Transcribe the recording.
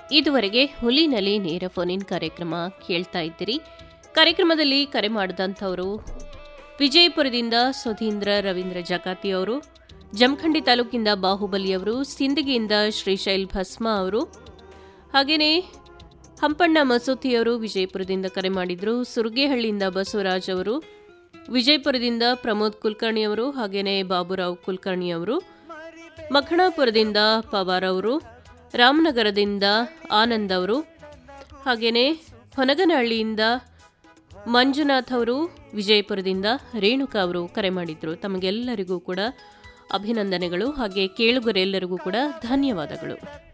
ಇದುವರೆಗೆ ಹುಲಿನಲ್ಲಿ ನೇರ phone in ಕಾರ್ಯಕ್ರಮ ಕೇಳ್ತಾ ಇದ್ದೀರಿ ಕಾರ್ಯಕ್ರಮದಲ್ಲಿ ಕರೆ ಮಾಡಿದಂಥವರು ವಿಜಯಪುರದಿಂದ ಸುಧೀಂದ್ರ ರವೀಂದ್ರ ಜಕಾತಿ ಅವರು ಜಮಖಂಡಿ ತಾಲೂಕಿಂದ ಬಾಹುಬಲಿ ಅವರು ಸಿಂದಗಿಯಿಂದ ಶ್ರೀಶೈಲ್ ಭಸ್ಮ ಅವರು ಹಾಗೆಯೇ ಹಂಪಣ್ಣ ಮಸೂತಿಯವರು ವಿಜಯಪುರದಿಂದ ಕರೆ ಮಾಡಿದ್ರು ಸುರ್ಗೇಹಳ್ಳಿಯಿಂದ ಬಸವರಾಜ್ ಅವರು ವಿಜಯಪುರದಿಂದ ಪ್ರಮೋದ್ ಕುಲಕರ್ಣಿ ಅವರು ಹಾಗೆಯೇ ಬಾಬುರಾವ್ ಕುಲಕರ್ಣಿ ಅವರು ಮಖಣಾಪುರದಿಂದ ಪವಾರ್ ಅವರು ರಾಮನಗರದಿಂದ ಆನಂದ್ ಅವರು ಹಾಗೆಯೇ ಹೊನಗನಹಳ್ಳಿಯಿಂದ ಮಂಜುನಾಥ್ ಅವರು ವಿಜಯಪುರದಿಂದ ರೇಣುಕಾ ಅವರು ಕರೆ ಮಾಡಿದ್ರು ತಮಗೆಲ್ಲರಿಗೂ ಕೂಡ ಅಭಿನಂದನೆಗಳು ಹಾಗೆ ಕೇಳುಗರೆಲ್ಲರಿಗೂ ಕೂಡ ಧನ್ಯವಾದಗಳು